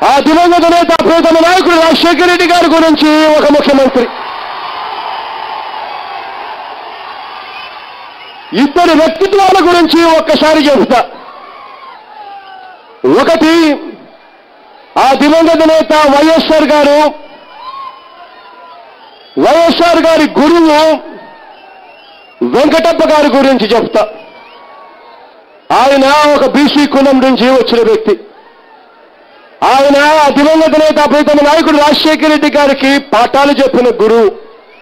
ఆ దివంగత నేత ప్రియతమ నాయకుడు రాజశేఖర రెడ్డి గారి గురించి ఒక ముఖ్యమంత్రి ఇద్దరి వ్యక్తిత్వాల గురించి ఒక్కసారి చెబుతా ఒకటి ఆ దివంగత నేత వైఎస్ఆర్ గారు వైఎస్ఆర్ గారి గురువు వెంకటప్ప గారి గురించి చెప్తా ఆయన ఒక బీసీ కులం నుంచి వచ్చిన వ్యక్తి ఆయన ఆ దివంగత నేత ప్రీతమ నాయకుడు రాజశేఖర రెడ్డి గారికి పాఠాలు చెప్పిన గురువు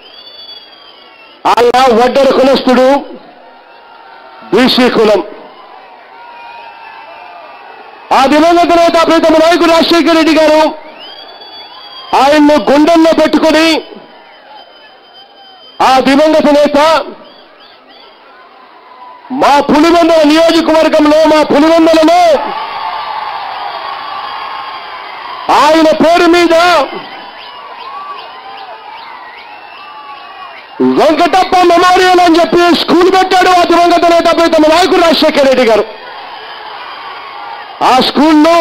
ఆయన వడ్డర కులస్తుడు బీసీ కులం ఆ దివంగత నేత ప్రీతమ నాయకుడు రాజశేఖర రెడ్డి గారు ఆయన్ను గుండెల్లో పెట్టుకొని ఆ దివంగత నేత మా పులివెందల నియోజకవర్గంలో మా పులివెందలలో ఆయన పేరు మీద వెంకటప్ప మెమోరియల్ అని చెప్పి స్కూల్ పెట్టాడు ఆ దివంగత నేత ప్రీతమ నాయకుడు రాజశేఖర రెడ్డి గారు ఆ స్కూల్లో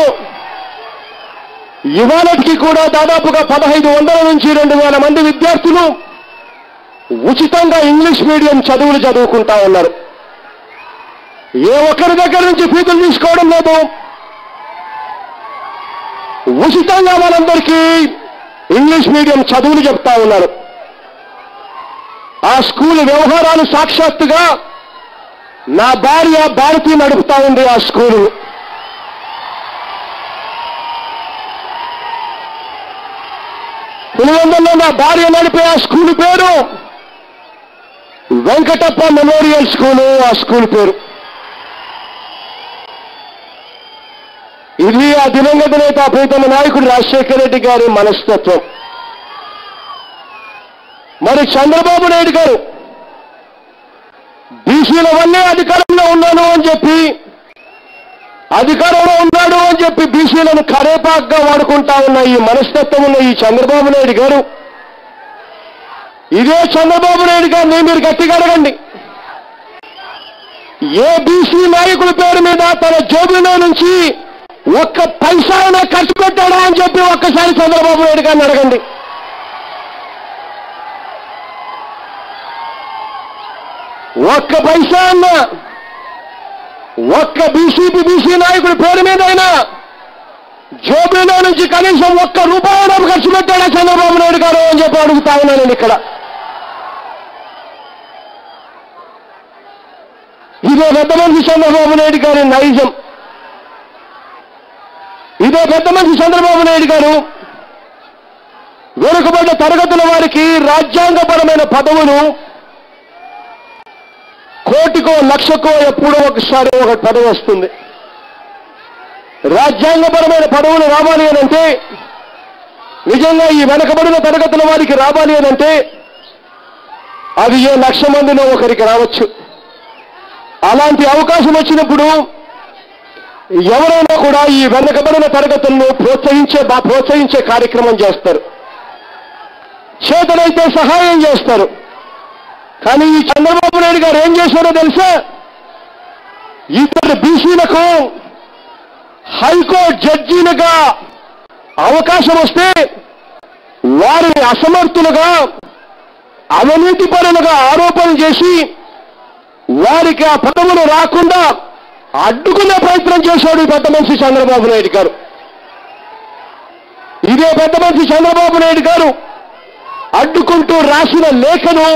ఇవాళకి కూడా దాదాపుగా పదహైదు వందల నుంచి రెండు వేల మంది విద్యార్థులు ఉచితంగా ఇంగ్లీష్ మీడియం చదువులు చదువుకుంటా ఉన్నారు ఏ ఒక్కరి దగ్గర నుంచి ఫీజులు తీసుకోవడం లేదు ఉచితంగా మనందరికీ ఇంగ్లీష్ మీడియం చదువులు చెప్తా ఉన్నారు ఆ స్కూల్ వ్యవహారాలు సాక్షాత్తుగా నా భార్య భారతి నడుపుతా ఉంది ఆ స్కూలు పులివెందుల్లో నా భార్య నడిపే ఆ స్కూల్ పేరు వెంకటప్ప మెమోరియల్ స్కూలు ఆ స్కూల్ పేరు ఇది ఆ దివంగత నేత ప్రీతమ నాయకుడు రాజశేఖర రెడ్డి గారి మనస్తత్వం మరి చంద్రబాబు నాయుడు గారు బీసీల వల్లే అధికారంలో ఉన్నాను అని చెప్పి అధికారంలో ఉన్నాడు అని చెప్పి బీసీలను కరేపాక్గా వాడుకుంటా ఉన్న ఈ మనస్తత్వం ఉన్న ఈ చంద్రబాబు నాయుడు గారు ఇదే చంద్రబాబు నాయుడు గారిని మీరు గట్టిగా అడగండి ఏ బీసీ నాయకుడి పేరు మీద తన జోబులో నుంచి ఒక్క పైసా అయినా ఖర్చు పెట్టాడా అని చెప్పి ఒక్కసారి చంద్రబాబు నాయుడు గారిని అడగండి ఒక్క పైసా అన్నా ఒక్క బీసీపీ బీసీ నాయకుడి పేరు మీదైనా జోబులో నుంచి కనీసం ఒక్క రూపాయన ఖర్చు పెట్టాడా చంద్రబాబు నాయుడు గారు అని చెప్పి అడుగుతా ఉన్నాను నేను ఇక్కడ ఇదే పెద్ద మనిషి చంద్రబాబు నాయుడు గారి నైజం ఇదే పెద్ద మనిషి చంద్రబాబు నాయుడు గారు వెనుకబడ్డ తరగతుల వారికి రాజ్యాంగపరమైన పదవులు కోటికో లక్షకో ఎప్పుడో ఒకసారి ఒక పదవి వస్తుంది రాజ్యాంగపరమైన పదవులు రావాలి అనంటే నిజంగా ఈ వెనకబడిన తరగతుల వారికి రావాలి అనంటే అది ఏ లక్ష మందిలో ఒకరికి రావచ్చు అలాంటి అవకాశం వచ్చినప్పుడు ఎవరైనా కూడా ఈ వెనకబడిన తరగతులను ప్రోత్సహించే బా ప్రోత్సహించే కార్యక్రమం చేస్తారు చేతనైతే సహాయం చేస్తారు కానీ ఈ చంద్రబాబు నాయుడు గారు ఏం చేశారో తెలుసా ఇద్దరు బీసీలకు హైకోర్టు జడ్జీలుగా అవకాశం వస్తే వారిని అసమర్థులుగా అవినీతి పరులుగా ఆరోపణలు చేసి వారికి ఆ పదవులు రాకుండా అడ్డుకునే ప్రయత్నం చేశాడు ఈ పెద్ద మనిషి చంద్రబాబు నాయుడు గారు ఇదే పెద్ద మనిషి చంద్రబాబు నాయుడు గారు అడ్డుకుంటూ రాసిన లేఖను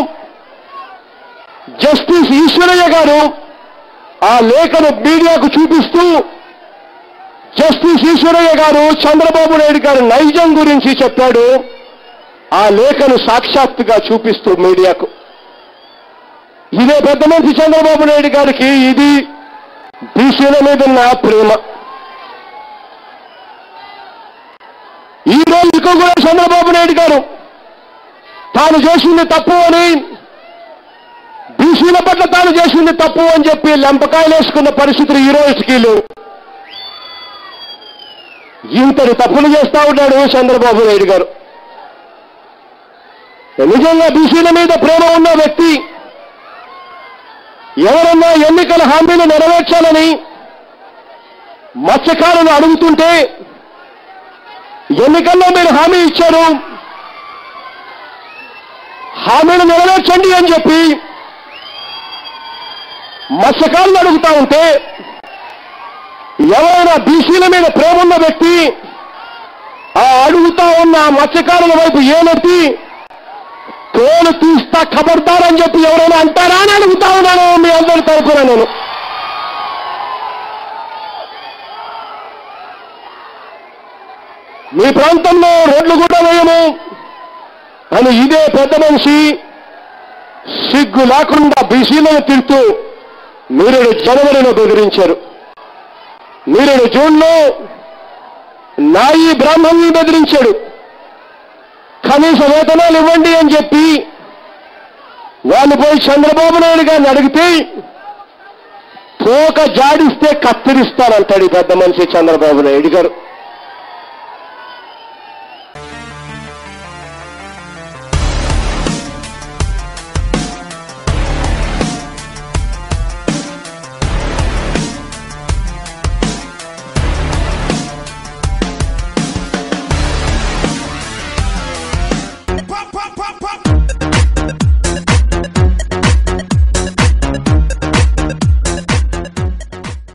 జస్టిస్ ఈశ్వరయ్య గారు ఆ లేఖను మీడియాకు చూపిస్తూ జస్టిస్ ఈశ్వరయ్య గారు చంద్రబాబు నాయుడు గారి నైజం గురించి చెప్పాడు ఆ లేఖను సాక్షాత్తుగా చూపిస్తూ మీడియాకు ఇదే పెద్ద మనిషి చంద్రబాబు నాయుడు గారికి ఇది బీసీల మీద ఉన్న ప్రేమ ఈ రోజుకు కూడా చంద్రబాబు నాయుడు గారు తాను చేసింది తప్పు అని బీసీల పట్ల తాను చేసింది తప్పు అని చెప్పి లెంపకాయలు వేసుకున్న పరిస్థితులు ఈ రోజుకి లేవు ఇంతటి తప్పులు చేస్తా ఉన్నాడు చంద్రబాబు నాయుడు గారు నిజంగా బీసీల మీద ప్రేమ ఉన్న వ్యక్తి ఎవరన్నా ఎన్నికల హామీలు నెరవేర్చాలని మత్స్యకారులు అడుగుతుంటే ఎన్నికల్లో మీరు హామీ ఇచ్చారు హామీలు నెరవేర్చండి అని చెప్పి మత్స్యకారులు అడుగుతా ఉంటే ఎవరైనా బీసీల మీద ప్రేమ ఉన్న వ్యక్తి ఆ అడుగుతా ఉన్న ఆ మత్స్యకారుల వైపు ఏలెత్తి తోలు తీస్తా ఖబర్దారని చెప్పి ఎవరైనా అంటారా అని అడుగుతా ఉన్నాను మీ అందరి తరపున నేను మీ ప్రాంతంలో రోడ్లు కూడా వేయము అని ఇదే పెద్ద మనిషి సిగ్గు లేకుండా బీసీలను తిడుతూ మీరు జనవరిలో బెదిరించారు మీరు జూన్లో నాయి బ్రాహ్మణుని బెదిరించాడు కనీస వేతనాలు ఇవ్వండి అని చెప్పి వాళ్ళు పోయి చంద్రబాబు నాయుడు గారిని అడిగితే తోక జాడిస్తే కత్తిరిస్తానంటాడు ఈ పెద్ద మనిషి చంద్రబాబు నాయుడు గారు